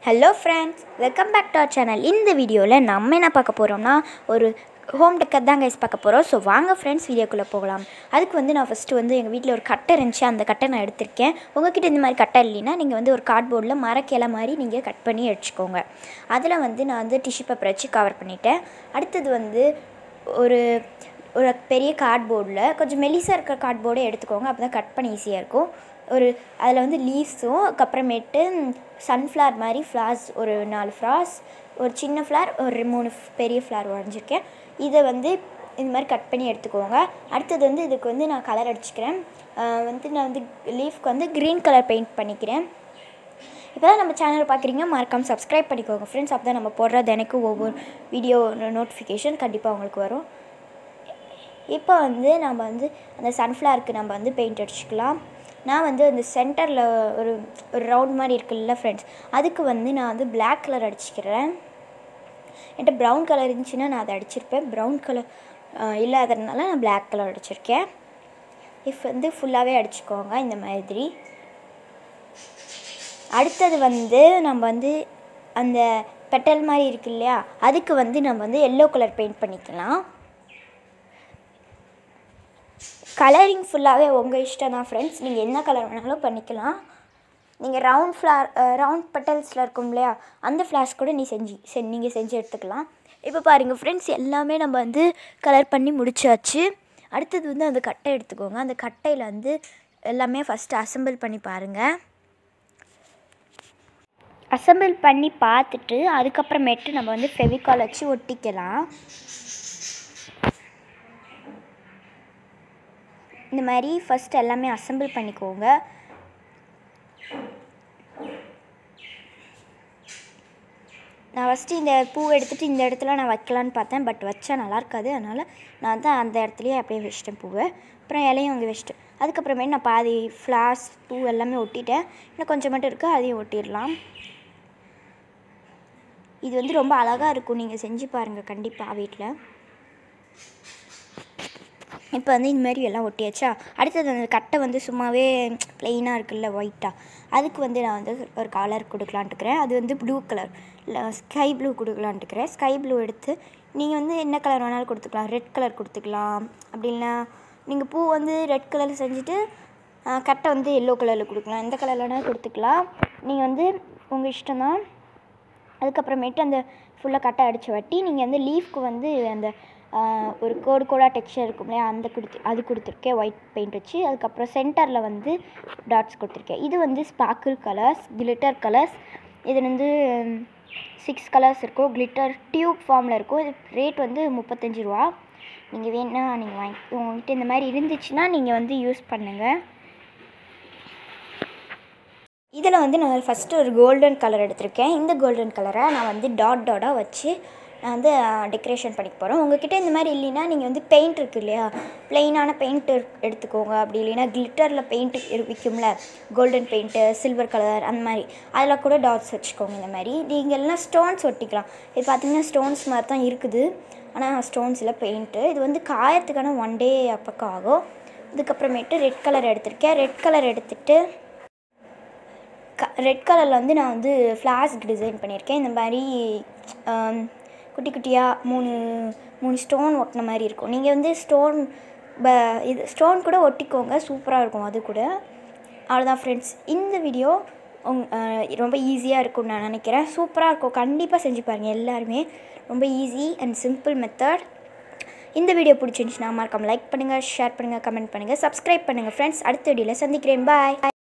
hello friends welcome back to our channel இந்த வீடியோவில் நம்ம என்ன பார்க்க போகிறோம்னா ஒரு ஹோம் டெக்கர் தான் கைஸ் பார்க்க போகிறோம் ஸோ வாங்க ஃப்ரெண்ட்ஸ் வீடியோக்குள்ளே போகலாம் அதுக்கு வந்து நான் ஃபஸ்ட்டு வந்து எங்கள் வீட்டில் ஒரு கட்டை இருந்துச்சு அந்த கட்டை நான் எடுத்திருக்கேன் உங்ககிட்ட இந்த மாதிரி கட்டை இல்லைன்னா நீங்கள் வந்து ஒரு கார்ட்போர்டில் மரக்கிளை மாதிரி நீங்கள் கட் பண்ணி அடிச்சுக்கோங்க அதில் வந்து நான் வந்து டிஷ்யூ பேப்பர் வச்சு கவர் பண்ணிட்டேன் அடுத்தது வந்து ஒரு ஒரு பெரிய கார்ட்போர்டில் கொஞ்சம் மெலிசாக இருக்கிற கார்ட்போர்டை எடுத்துக்கோங்க அப்போ தான் கட் பண்ண ஈஸியாக இருக்கும் ஒரு அதில் வந்து லீவ்ஸும் அதுக்கப்புறமேட்டு சன்ஃப்ளவர் மாதிரி ஃப்ளார்ஸ் ஒரு நாலு ஃப்ளார்ஸ் ஒரு சின்ன ஃப்ளார் ஒரு மூணு பெரிய ஃப்ளார் வரைஞ்சிருக்கேன் இதை வந்து இந்த மாதிரி கட் பண்ணி எடுத்துக்கோங்க அடுத்தது வந்து இதுக்கு வந்து நான் கலர் அடிச்சுக்கிறேன் ஆஹ் வந்து நான் வந்து லீஃப்க்கு வந்து க்ரீன் கலர் பெயிண்ட் பண்ணிக்கிறேன் இப்போ தான் நம்ம சேனல் பார்க்குறீங்க மறக்காமல் சப்ஸ்கிரைப் பண்ணிக்கோங்க ஃப்ரெண்ட்ஸ் அப்போ தான் நம்ம போடுற தினைக்கும் ஒவ்வொரு வீடியோ நோட்டிஃபிகேஷன் கண்டிப்பாக உங்களுக்கு வரும் இப்போ வந்து நம்ம வந்து அந்த சன்ஃப்ளவருக்கு நம்ம வந்து பெயிண்ட் அடிச்சுக்கலாம் நான் வந்து அந்த சென்டரில் ஒரு ஒரு ரவுண்ட் மாதிரி இருக்குல்ல ஃப்ரெண்ட்ஸ் அதுக்கு வந்து நான் வந்து பிளாக் கலர் அடிச்சுக்கிறேன் என்கிட்ட ப்ரௌன் கலர் இருந்துச்சுன்னா நான் அதை அடிச்சிருப்பேன் ப்ரௌன் கலர் இல்லாததுனால நான் பிளாக் கலர் அடிச்சிருக்கேன் இஃப் வந்து ஃபுல்லாகவே அடிச்சுக்கோங்க இந்த மாதிரி அடுத்தது வந்து நம்ம வந்து அந்த பெட்டல் மாதிரி இருக்கு இல்லையா அதுக்கு வந்து நம்ம வந்து எல்லோ கலர் பெயிண்ட் பண்ணிக்கலாம் கலரிங் ஃபுல்லாகவே உங்கள் இஷ்டம் தான் ஃப்ரெண்ட்ஸ் நீங்கள் என்ன கலர் வேணாலும் பண்ணிக்கலாம் நீங்கள் ரவுண்ட் ஃப்ளார் ரவுண்ட் பெட்டல்ஸில் இருக்கும் இல்லையா அந்த ஃப்ளார்ஸ் கூட நீ செஞ்சு செ நீங்கள் செஞ்சு எடுத்துக்கலாம் இப்போ பாருங்கள் ஃப்ரெண்ட்ஸ் எல்லாமே நம்ம வந்து கலர் பண்ணி முடிச்சாச்சு அடுத்தது வந்து அந்த கட்டை எடுத்துக்கோங்க அந்த கட்டையில் வந்து எல்லாமே ஃபஸ்ட்டு அசெம்பிள் பண்ணி பாருங்கள் அசெம்பிள் பண்ணி பார்த்துட்டு அதுக்கப்புறமேட்டு நம்ம வந்து ஃபெவிகால் வச்சு ஒட்டிக்கலாம் இந்த மாதிரி ஃபஸ்ட் எல்லாமே அசெம்பிள் பண்ணிக்கோங்க நான் ஃபஸ்ட்டு இந்த பூ எடுத்துகிட்டு இந்த இடத்துல நான் வைக்கலான்னு பார்த்தேன் பட் வச்சா நல்லா இருக்காது அதனால் நான் தான் அந்த இடத்துலையே அப்படியே வச்சிட்டேன் பூவை அப்புறம் இலையும் அங்கே வச்சிட்டேன் அதுக்கப்புறமேட்டு நான் பாதி ஃப்ளார்ஸ் பூ எல்லாமே ஒட்டிட்டேன் இன்னும் கொஞ்சம் மட்டும் இருக்குது அதையும் ஒட்டிடலாம் இது வந்து ரொம்ப அழகாக இருக்கும் நீங்கள் செஞ்சு பாருங்கள் கண்டிப்பாக வீட்டில் இப்போ வந்து இந்த மாதிரி எல்லாம் ஒட்டியாச்சா அடுத்தது அந்த கட்டை வந்து சும்மாவே ப்ளெயினாக இருக்குல்ல ஒயிட்டாக அதுக்கு வந்து நான் வந்து ஒரு கலர் கொடுக்கலான்ட்டுக்கிறேன் அது வந்து ப்ளூ கலர் இல்லை ஸ்கை ப்ளூ கொடுக்கலான்ட்டுக்கிறேன் ஸ்கை ப்ளூ எடுத்து நீங்கள் வந்து என்ன கலர் வேணாலும் கொடுத்துக்கலாம் ரெட் கலர் கொடுத்துக்கலாம் அப்படி இல்லைனா நீங்கள் பூ வந்து ரெட் கலரில் செஞ்சுட்டு கட்டை வந்து எல்லோ கலரில் கொடுக்கலாம் எந்த கலர் வேணாலும் கொடுத்துக்கலாம் நீங்கள் வந்து உங்கள் இஷ்டம் தான் அதுக்கப்புறமேட்டு அந்த ஃபுல்லாக கட்டை அடித்த வட்டி நீங்கள் வந்து லீஃப்க்கு வந்து அந்த ஒரு கோடு கோடாக டெக்ஸ்சர் இருக்கும் இல்லையா அந்த கொடுத்து அது கொடுத்துருக்கேன் ஒயிட் பெயிண்ட் வச்சு அதுக்கப்புறம் சென்டரில் வந்து டாட்ஸ் கொடுத்துருக்கேன் இது வந்து ஸ்பார்க்கிள் கலர்ஸ் கிளிட்டர் கலர்ஸ் இது வந்து சிக்ஸ் கலர்ஸ் இருக்கும் கிளிட்டர் டியூப் ஃபார்மில் இருக்கும் இது ரேட் வந்து முப்பத்தஞ்சு ரூபா நீங்கள் வேணா நீங்கள் வாங்கி உங்கள்கிட்ட இந்த மாதிரி இருந்துச்சுன்னா நீங்கள் வந்து யூஸ் பண்ணுங்கள் இதில் வந்து நான் ஃபஸ்ட்டு ஒரு கோல்டன் கலர் எடுத்திருக்கேன் இந்த கோல்டன் கலரை நான் வந்து டாட் டாட்டாக வச்சு நான் வந்து டெக்கரேஷன் பண்ணிக்க போகிறேன் உங்ககிட்ட இந்த மாதிரி இல்லைன்னா நீங்கள் வந்து பெயிண்ட் இருக்குது இல்லையா ப்ளெயினான பெயிண்ட் எடுத்துக்கோங்க அப்படி இல்லைன்னா கிளிட்டரில் பெயிண்ட் விற்கும்ல கோல்டன் பெயிண்ட்டு சில்வர் கலர் அந்த மாதிரி அதில் கூட டாட்ஸ் வச்சுக்கோங்க இந்த மாதிரி நீங்கள் எல்லாம் ஸ்டோன்ஸ் ஒட்டிக்கலாம் இது பார்த்திங்கன்னா ஸ்டோன்ஸ் மாதிரி தான் இருக்குது ஆனால் ஸ்டோன்ஸில் பெயிண்ட்டு இது வந்து காயத்துக்கான ஒன் டே பக்கம் ஆகும் அதுக்கப்புறமேட்டு ரெட் கலர் எடுத்திருக்கேன் ரெட் கலர் எடுத்துகிட்டு க ரெட் கலரில் வந்து நான் வந்து ஃப்ளாஸ்க் டிசைன் பண்ணியிருக்கேன் இந்த மாதிரி குட்டி குட்டியாக மூணு மூணு ஸ்டோன் ஒட்டின மாதிரி இருக்கும் நீங்கள் வந்து ஸ்டோன் ப இது ஸ்டோன் கூட ஒட்டிக்கோங்க சூப்பராக இருக்கும் அது கூட அவ்வளோதான் ஃப்ரெண்ட்ஸ் இந்த வீடியோ உங் ரொம்ப ஈஸியாக இருக்கும்னு நான் நினைக்கிறேன் சூப்பராக இருக்கும் கண்டிப்பாக செஞ்சு பாருங்கள் எல்லாருமே ரொம்ப ஈஸி அண்ட் சிம்பிள் மெத்தட் இந்த வீடியோ பிடிச்சிருந்துச்சுன்னா மறக்காமல் லைக் பண்ணுங்கள் ஷேர் பண்ணுங்கள் கமெண்ட் பண்ணுங்கள் சப்ஸ்கிரைப் பண்ணுங்கள் ஃப்ரெண்ட்ஸ் அடுத்த வீடியோவில் சந்திக்கிறேன் பாய்